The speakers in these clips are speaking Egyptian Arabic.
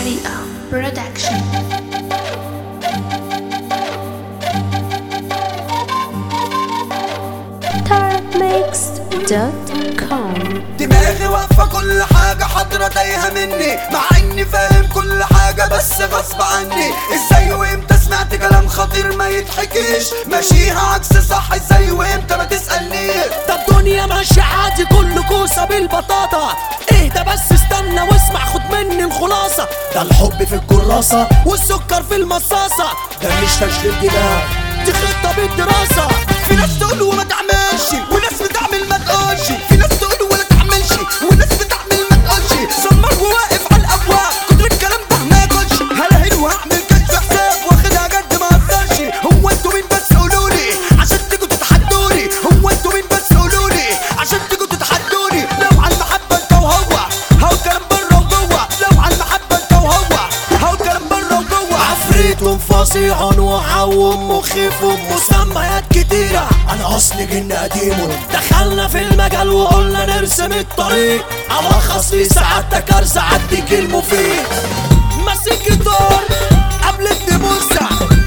حريقة برودكشن tarabmix.com دماغي واقفة كل حاجة حاضرة تايهة مني مع اني فاهم كل حاجة بس غصب عني ازاي وامتى سمعت كلام خطير ما يتحكيش ماشيها عكس صح ازاي وامتى ما تسألنيش ده الدنيا ماشية عادي كل كوسة بالبطاطا اهدى بس استنى واسمع خد مني الخلاصة ده الحب في الكراسة والسكر في المصاصة ده مش تشغيل دماغ دي خطة بالدراسة في ناس تقول وما تعملش وناس بتعمل ما تقولش في ناس تقول ولا تعملش وناس بتعمل ما تقولش زمر وواقف على الابواب كتر الكلام ده ما ياكلش هلهل وهعمل كشف حساب واخدها جد ما اقدرش هو انتوا مين بس قولولي عشان تيجوا تتحدوني هو انتوا مين بس قولولي عشان تيجوا تتحدوني لو على المحبه انت وهو هو كلام بره وجوه لو على المحبه انت وهو هو كلام بره وجوه عفريت فظيع وعوم مخيف ومسميات كتيرة أنا أصلي جن قديم دخلنا في المجال وقلنا نرسم الطريق ألخص في سعادتك أرزع أديك المفيد ماسك جيتار قابلتني موسى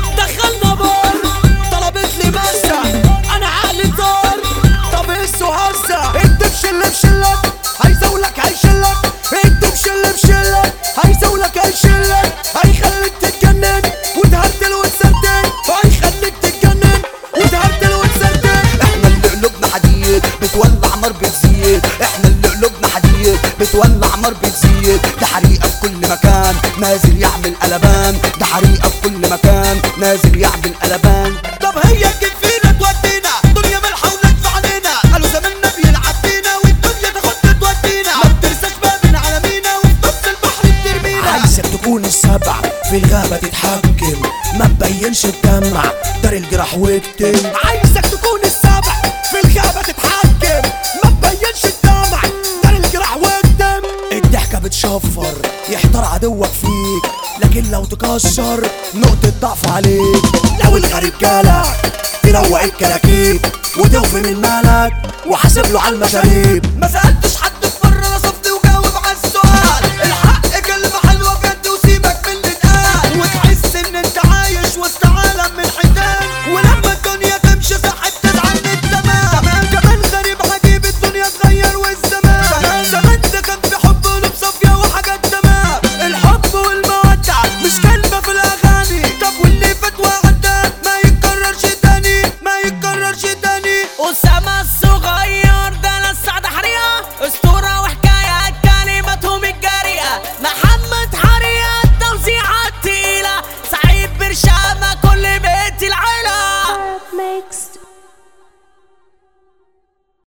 دخلنا بار طلبت لي مسا أنا عقلي طار طب قسوا هسا انت بشلة بشلة هيزولك هيشلك انت بشلة بشلة هيزولك هيشلك هيخليك تتجنن وتهرتل وتسرتل هيخليك تتجنن وتهرتل وتسرتل احنا اللي قلوبنا حديد بتولع نار بتزيد احنا اللي قلوبنا حديد بتولع نار بتزيد ده حريقة في كل مكان نازل يعمل قلبان ده حريقة في كل مكان نازل يعمل قلبان طب هي كيف فينا تودينا دنيا ملحة ونكفى علينا قالوا زماننا بيلعب بينا والدنيا تاخد تودينا ما بترساش بابنا على مينا وفي نص البحر بترمينا عايزك تكون السبع في الغابة تتحكم ما تبينش الدمع دار الجراح واكتم عايزك تكون السبع في الغابة تتحكم ما تبينش الدمع دار الجراح واكتم الضحكة بتشفر يحتار عدوك فيك لكن لو تكسر نقطة ضعف عليك لو الغريب جالك تروق الكراكيب وتوفي من مالك وحاسب له على المشاريب ما سألتش حد في مرة نصفني وجاوب على السؤال الحق كلمة حلوة بجد وسيبك من اللي اتقال وتحس ان انت عايش وسط عالم من حيتان ولما الدنيا تمشي صح تزعل من التمام كمان غريب عجيب الدنيا تغير والزمان زمان ده كان في حب قلوب صافية وحاجات تمام الحب والمودة مش كلمة في الأغاني طب واللي فات وعدى ما يتكررش تاني ما يتكررش تاني أسامة الصغير ده انا السعد حريقة اسطورة وحكاية كلماتهم الجريئة محمد حريقة التوزيعات تقيلة سعيد برشامة كل بيت العيلة tarabmix.com